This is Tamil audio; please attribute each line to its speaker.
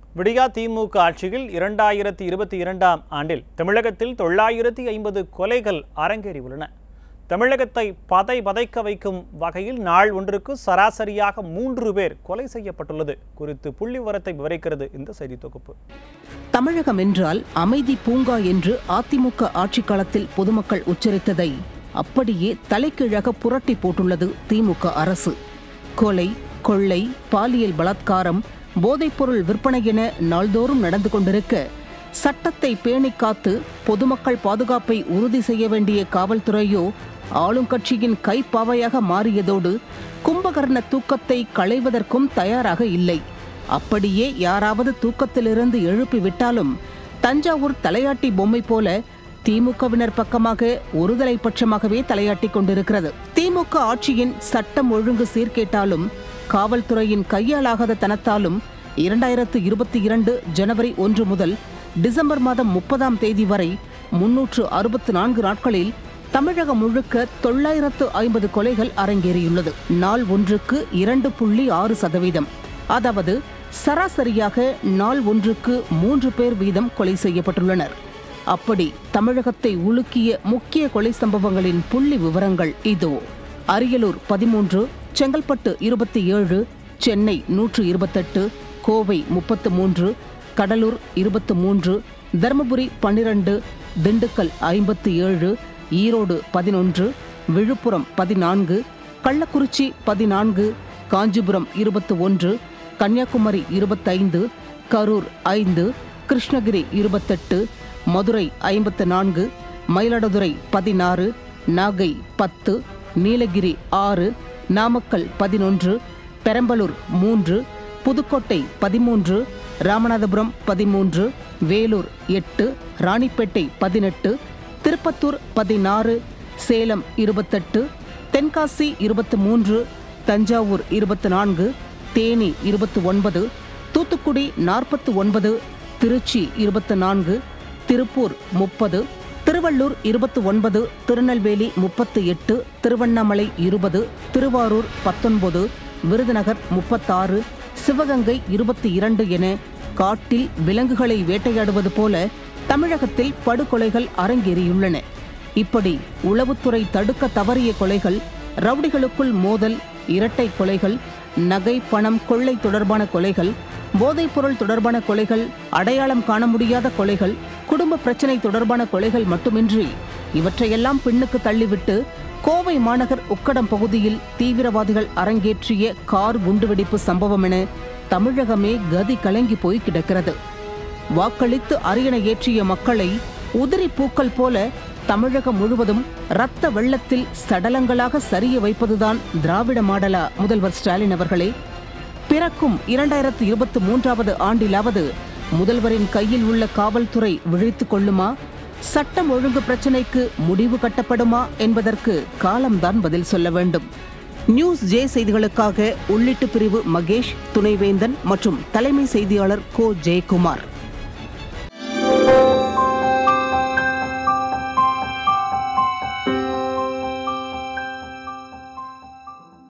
Speaker 1: விடியா திமுக ஆட்சியில் இரண்டாயிரத்தி இருபத்தி இரண்டாம் ஆண்டில் தமிழகத்தில் தொள்ளாயிரத்தி ஐம்பது கொலைகள் அரங்கேறியுள்ளன தமிழகத்தை பதை பதைக்க வைக்கும் வகையில் நாள் ஒன்றுக்கு சராசரியாக மூன்று பேர் கொலை செய்யப்பட்டுள்ளது குறித்து புள்ளி விவரத்தை விவரிக்கிறது இந்த செய்தி தொகுப்பு
Speaker 2: தமிழகம் என்றால் அமைதி பூங்கா என்று அதிமுக ஆட்சி காலத்தில் பொதுமக்கள் உச்சரித்ததை அப்படியே தலைகீழாக புரட்டி போட்டுள்ளது திமுக அரசு கொலை கொள்ளை பாலியல் பலாத்காரம் போதைப்பொருள் விற்பனை என நாள்தோறும் நடந்து கொண்டிருக்க சட்டத்தை பேணி காத்து பொதுமக்கள் பாதுகாப்பை உறுதி செய்ய வேண்டிய காவல்துறையோ ஆளும் கட்சியின் கைப்பாவையாக மாறியதோடு கும்பகர்ண தூக்கத்தை களைவதற்கும் தயாராக இல்லை அப்படியே யாராவது தூக்கத்திலிருந்து எழுப்பி விட்டாலும் தஞ்சாவூர் தலையாட்டி பொம்மை போல திமுகவினர் பக்கமாக ஒருதலை பட்சமாகவே தலையாட்டிக் கொண்டிருக்கிறது திமுக ஆட்சியின் சட்டம் ஒழுங்கு சீர்கேட்டாலும் காவல்துறையின் கையாலாகாத தனத்தாலும் இரண்டாயிரத்து இருபத்தி இரண்டு ஜனவரி ஒன்று முதல் டிசம்பர் மாதம் முப்பதாம் தேதி வரை முன்னூற்று அறுபத்து நான்கு நாட்களில் தமிழகம் முழுக்க தொள்ளாயிரத்து ஐம்பது கொலைகள் அரங்கேறியுள்ளது நாள் ஒன்றுக்கு இரண்டு புள்ளி ஆறு சதவீதம் அதாவது சராசரியாக நாள் ஒன்றுக்கு மூன்று பேர் வீதம் கொலை செய்யப்பட்டுள்ளனர் அப்படி தமிழகத்தை உலுக்கிய முக்கிய கொலை சம்பவங்களின் புள்ளி விவரங்கள் இதோ அரியலூர் பதிமூன்று செங்கல்பட்டு இருபத்தி ஏழு சென்னை நூற்று இருபத்தெட்டு கோவை முப்பத்து மூன்று கடலூர் இருபத்து மூன்று தருமபுரி பன்னிரண்டு திண்டுக்கல் ஐம்பத்தி ஏழு ஈரோடு பதினொன்று விழுப்புரம் பதினான்கு கள்ளக்குறிச்சி பதினான்கு காஞ்சிபுரம் இருபத்து ஒன்று கன்னியாகுமரி இருபத்தைந்து கரூர் ஐந்து கிருஷ்ணகிரி இருபத்தெட்டு மதுரை ஐம்பத்து நான்கு மயிலாடுதுறை பதினாறு நாகை பத்து நீலகிரி ஆறு நாமக்கல் பதினொன்று பெரம்பலூர் மூன்று புதுக்கோட்டை பதிமூன்று ராமநாதபுரம் பதிமூன்று வேலூர் எட்டு ராணிப்பேட்டை பதினெட்டு திருப்பத்தூர் பதினாறு சேலம் இருபத்தெட்டு தென்காசி இருபத்து மூன்று தஞ்சாவூர் இருபத்து நான்கு தேனி இருபத்து ஒன்பது தூத்துக்குடி நாற்பத்து ஒன்பது திருச்சி இருபத்து நான்கு திருப்பூர் முப்பது திருவள்ளூர் இருபத்து ஒன்பது திருநெல்வேலி முப்பத்து எட்டு திருவண்ணாமலை இருபது திருவாரூர் பத்தொன்பது விருதுநகர் முப்பத்தாறு சிவகங்கை இருபத்தி இரண்டு என காட்டில் விலங்குகளை வேட்டையாடுவது போல தமிழகத்தில் படுகொலைகள் அரங்கேறியுள்ளன இப்படி உளவுத்துறை தடுக்க தவறிய கொலைகள் ரவுடிகளுக்குள் மோதல் இரட்டை கொலைகள் நகை பணம் கொள்ளை தொடர்பான கொலைகள் போதைப்பொருள் தொடர்பான கொலைகள் அடையாளம் காண முடியாத கொலைகள் குடும்ப பிரச்சனை தொடர்பான கொலைகள் மட்டுமின்றி இவற்றையெல்லாம் பின்னுக்கு தள்ளிவிட்டு கோவை மாநகர் உக்கடம் பகுதியில் தீவிரவாதிகள் அரங்கேற்றிய கார் குண்டுவெடிப்பு சம்பவம் என தமிழகமே கதி கலங்கி போய் கிடக்கிறது வாக்களித்து அரியணை ஏற்றிய மக்களை உதிரி பூக்கள் போல தமிழகம் முழுவதும் இரத்த வெள்ளத்தில் சடலங்களாக சரிய வைப்பதுதான் திராவிட மாடலா முதல்வர் ஸ்டாலின் அவர்களே பிறக்கும் இரண்டாயிரத்து இருபத்தி மூன்றாவது ஆண்டிலாவது முதல்வரின் கையில் உள்ள காவல்துறை விழித்துக் கொள்ளுமா சட்டம் ஒழுங்கு பிரச்சினைக்கு முடிவு கட்டப்படுமா என்பதற்கு காலம்தான் பதில் சொல்ல வேண்டும் நியூஸ் ஜே செய்திகளுக்காக உள்ளிட்டு பிரிவு மகேஷ் துணைவேந்தன் மற்றும் தலைமை செய்தியாளர் கோ ஜெயக்குமார்